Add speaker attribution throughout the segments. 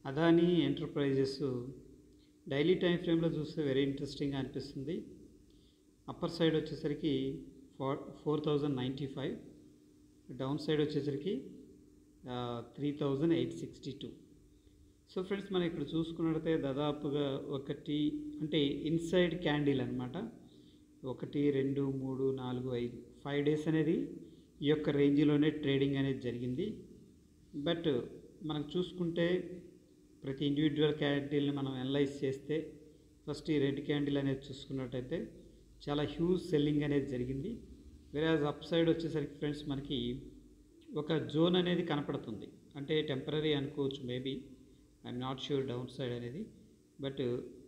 Speaker 1: Adani enterprises daily time ఫ్రేమ్లో చూస్తే very ఇంట్రెస్టింగ్గా అనిపిస్తుంది అప్పర్ సైడ్ వచ్చేసరికి four four thousand ninety five down side వచ్చేసరికి three thousand eight sixty two so friends మనం ఇక్కడ చూసుకున్నట్లయితే దాదాపుగా ఒకటి అంటే ఇన్సైడ్ క్యాండిల్ అనమాట ఒకటి రెండు మూడు నాలుగు ఐదు ఫైవ్ డేస్ అనేది ఈ యొక్క రేంజ్లోనే ట్రేడింగ్ అనేది జరిగింది బట్ మనకు చూసుకుంటే ప్రతి ఇండివిజువల్ క్యాండిల్ని మనం అనలైజ్ చేస్తే ఫస్ట్ ఈ రెడ్ క్యాండిల్ అనేది చూసుకున్నట్టయితే చాలా హ్యూజ్ సెల్లింగ్ అనేది జరిగింది వేరే అప్ సైడ్ వచ్చేసరికి ఫ్రెండ్స్ మనకి ఒక జోన్ అనేది కనపడుతుంది అంటే టెంపరీ అనుకోవచ్చు maybe I'm not sure down side అనేది బట్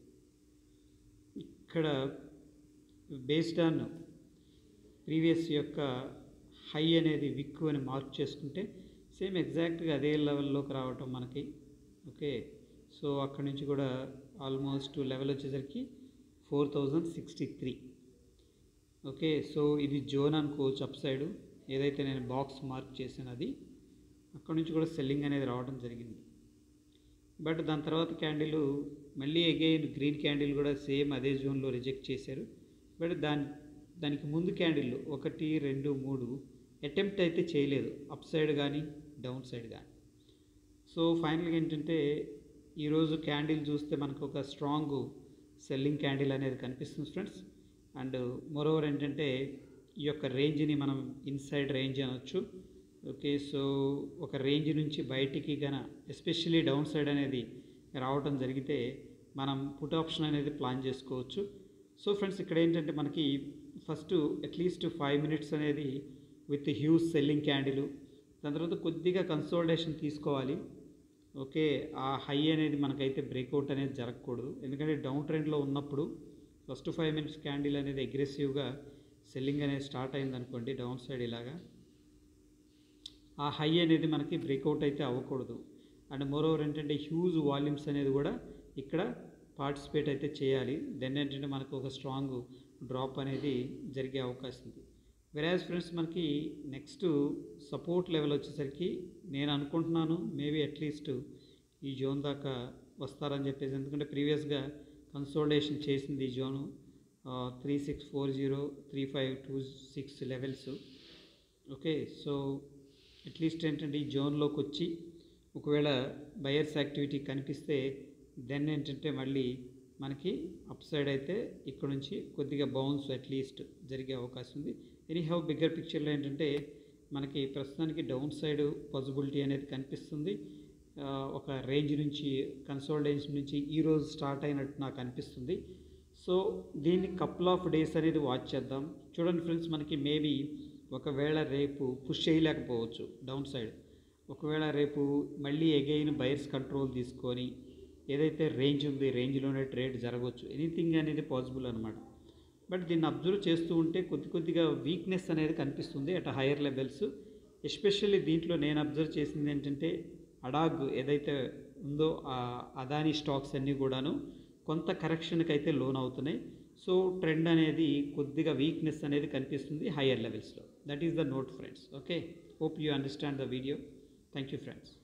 Speaker 1: ఇక్కడ బేస్డ్ ఆన్ ప్రీవియస్ యొక్క హై అనేది విక్ అని మార్క్ చేసుకుంటే సేమ్ ఎగ్జాక్ట్గా అదే లెవెల్లోకి రావటం మనకి ఓకే సో అక్కడి నుంచి కూడా ఆల్మోస్ట్ లెవెల్ వచ్చేసరికి four thousand sixty three okay so ఇది జోన్ అనుకోవచ్చు అప్ సైడ్ ఏదైతే నేను బాక్స్ మార్క్ చేసాను అది అక్కడ నుంచి కూడా సెల్లింగ్ అనేది రావడం జరిగింది బట్ దాని తర్వాత క్యాండిల్ మళ్ళీ అగైన్ గ్రీన్ క్యాండిల్ కూడా సేమ్ అదే జోన్లో రిజెక్ట్ చేశారు బట్ దాని దానికి ముందు క్యాండిల్ ఒకటి రెండు మూడు అటెంప్ట్ అయితే చేయలేదు అప్ సైడ్ కానీ డౌన్ సైడ్ కానీ సో ఫైనల్గా ఏంటంటే ఈరోజు క్యాండిల్ చూస్తే మనకు ఒక స్ట్రాంగ్ సెల్లింగ్ క్యాండిల్ అనేది కనిపిస్తుంది ఫ్రెండ్స్ అండ్ మోరోవర్ ఏంటంటే ఈ యొక్క రేంజ్ని మనం ఇన్సైడ్ రేంజ్ అనొచ్చు ఓకే సో ఒక రేంజ్ నుంచి బయటికి గన ఎస్పెషల్లీ డౌన్ సైడ్ అనేది రావటం జరిగితే మనం పుట్ ఆప్షన్ అనేది ప్లాన్ చేసుకోవచ్చు సో ఫ్రెండ్స్ ఇక్కడ ఏంటంటే మనకి ఫస్ట్ అట్లీస్ట్ ఫైవ్ మినిట్స్ అనేది విత్ హ్యూజ్ సెల్లింగ్ క్యాండిల్ దాని తర్వాత కొద్దిగా కన్సోల్టేషన్ తీసుకోవాలి ఓకే ఆ హై అనేది మనకైతే బ్రేక్అవుట్ అనేది జరగకూడదు ఎందుకంటే డౌన్ ట్రెండ్లో ఉన్నప్పుడు ఫస్ట్ ఫైవ్ మినిట్స్ క్యాండిల్ అనేది అగ్రెసివ్గా సెల్లింగ్ అనేది స్టార్ట్ అయింది అనుకోండి డౌన్ సైడ్ ఇలాగా ఆ హై అనేది మనకి బ్రేక్అవుట్ అయితే అవ్వకూడదు అండ్ మోరోవర్ ఏంటంటే హ్యూజ్ వాల్యూమ్స్ అనేది కూడా ఇక్కడ పార్టిసిపేట్ అయితే చేయాలి దెన్ ఏంటంటే మనకు ఒక స్ట్రాంగ్ డ్రాప్ అనేది జరిగే అవకాశం ఉంది వెరాజ్ ఫ్రెండ్స్ మనకి నెక్స్ట్ సపోర్ట్ లెవెల్ వచ్చేసరికి నేను అనుకుంటున్నాను మేబీ అట్లీస్ట్ ఈ జోన్ దాకా వస్తారని చెప్పేసి ఎందుకంటే ప్రీవియస్గా కన్సోల్టేషన్ చేసింది ఈ zone three six four zero three five two six levels okay so at least ఏంటంటే ఈ జోన్లోకి వచ్చి ఒకవేళ బయర్స్ యాక్టివిటీ కనిపిస్తే దెన్ ఏంటంటే మళ్ళీ మనకి అప్ సైడ్ అయితే ఇక్కడ నుంచి కొద్దిగా బౌన్స్ అట్లీస్ట్ జరిగే అవకాశం ఉంది ఎనీ హౌ బిగ్గర్ పిక్చర్లో ఏంటంటే మనకి ప్రస్తుతానికి డౌన్ సైడ్ పాసిబిలిటీ అనేది కనిపిస్తుంది ఆ, ఒక రేంజ్ నుంచి కన్సోల్టేషన్ నుంచి ఈరోజు స్టార్ట్ అయినట్టు నాకు అనిపిస్తుంది సో దీన్ని కపుల్ ఆఫ్ డేస్ అనేది వాచ్ చేద్దాం చూడండి ఫ్రెండ్స్ మనకి మేబీ ఒకవేళ రేపు పుష్ చేయలేకపోవచ్చు డౌన్ సైడ్ ఒకవేళ రేపు మళ్ళీ ఎగైన్ బయర్స్ కంట్రోల్ తీసుకొని ఏదైతే రేంజ్ ఉంది రేంజ్లోనే ట్రేడ్ జరగవచ్చు ఎనీథింగ్ అనేది పాసిబుల్ అనమాట బట్ దీన్ని అబ్జర్వ్ చేస్తూ ఉంటే కొద్ది కొద్దిగా వీక్నెస్ అనేది కనిపిస్తుంది అట్ హైయర్ లెవెల్స్ ఎస్పెషల్లీ దీంట్లో నేను అబ్జర్వ్ చేసింది ఏంటంటే అడాగ్ ఏదైతే ఉందో ఆ అదానీ స్టాక్స్ అన్నీ కూడాను కొంత కరెక్షన్కి అయితే లోన్ అవుతున్నాయి సో ట్రెండ్ అనేది కొద్దిగా వీక్నెస్ అనేది కనిపిస్తుంది హయ్యర్ లెవెల్స్లో that is the note friends okay hope you understand the video thank you friends